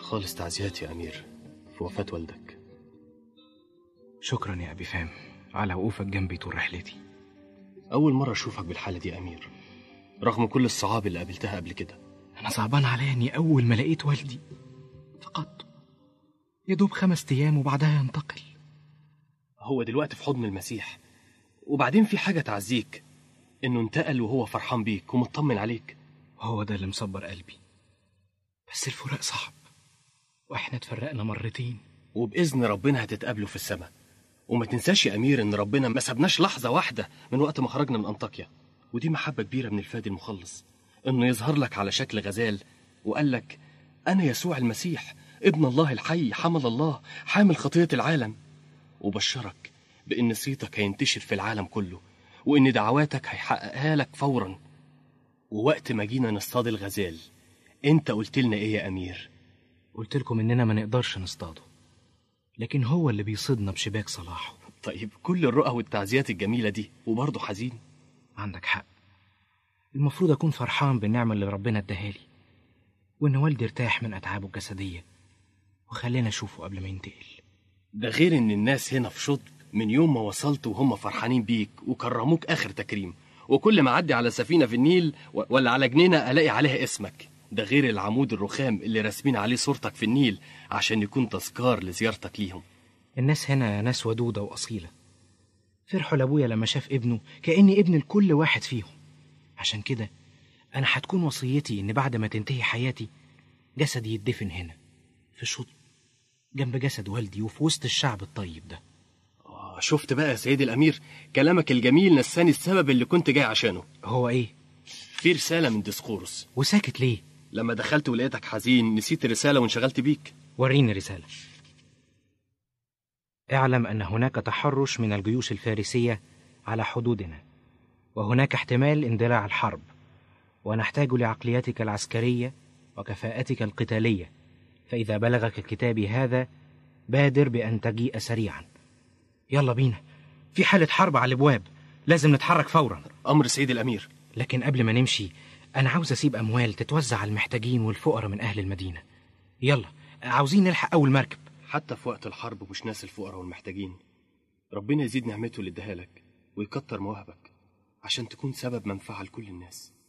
خالص تعزياتي يا أمير في وفاة والدك شكرا يا أبي فهم على وقوفك جنبي طول رحلتي أول مرة أشوفك بالحالة دي يا أمير رغم كل الصعاب اللي قابلتها قبل كده أنا صعبان عليا إني أول ما لقيت والدي فقدته يا دوب خمس أيام وبعدها ينتقل هو دلوقتي في حضن المسيح وبعدين في حاجة تعزيك إنه انتقل وهو فرحان بيك ومطمن عليك هو ده اللي مصبر قلبي بس الفراق صعب واحنا اتفرقنا مرتين وبإذن ربنا هتتقابلوا في السماء وما تنساش يا أمير إن ربنا ما سابناش لحظة واحدة من وقت ما خرجنا من أنطاكيا ودي محبة كبيرة من الفادي المخلص إنه يظهر لك على شكل غزال وقال لك أنا يسوع المسيح ابن الله الحي حمل الله حامل خطية العالم وبشرك بإن صيتك هينتشر في العالم كله وإن دعواتك هيحققها لك فورا ووقت ما جينا نصطاد الغزال أنت قلت لنا إيه يا أمير؟ قلت لكم إننا ما نقدرش نصطاده لكن هو اللي بيصيدنا بشباك صلاحه طيب كل الرؤى والتعزيات الجميلة دي وبرضه حزين عندك حق المفروض أكون فرحان بالنعمة اللي ربنا اداها لي وإن والدي ارتاح من أتعابه الجسدية وخلينا أشوفه قبل ما ينتقل ده غير إن الناس هنا في شطب من يوم ما وصلت وهم فرحانين بيك وكرموك آخر تكريم وكل ما أعدي على سفينة في النيل و- ولا على جنينة ألاقي عليها اسمك ده غير العمود الرخام اللي راسمين عليه صورتك في النيل عشان يكون تذكار لزيارتك ليهم الناس هنا ناس ودودة وأصيلة فرحوا لأبويا لما شاف ابنه كأني ابن لكل واحد فيهم عشان كده أنا هتكون وصيتي إن بعد ما تنتهي حياتي جسدي يدفن هنا في شطب جنب جسد والدي وفي وسط الشعب الطيب ده آه شفت بقى يا سيدي الأمير كلامك الجميل نساني السبب اللي كنت جاي عشانه هو إيه؟ في رسالة من ديسقورس وساكت ليه؟ لما دخلت ولقيتك حزين نسيت الرسالة وانشغلت بيك وريني رسالة اعلم أن هناك تحرش من الجيوش الفارسية على حدودنا وهناك احتمال اندلاع الحرب ونحتاج لعقليتك العسكرية وكفاءتك القتالية فإذا بلغك كتابي هذا بادر بأن تجيء سريعا يلا بينا في حالة حرب على الأبواب لازم نتحرك فورا أمر سيدي الأمير لكن قبل ما نمشي أنا عاوز أسيب أموال تتوزع على المحتاجين والفقراء من أهل المدينة يلا عاوزين نلحق أول مركب حتى في وقت الحرب مش ناس الفقراء والمحتاجين ربنا يزيد نعمته اللي اداها لك ويكتر مواهبك عشان تكون سبب منفعة لكل الناس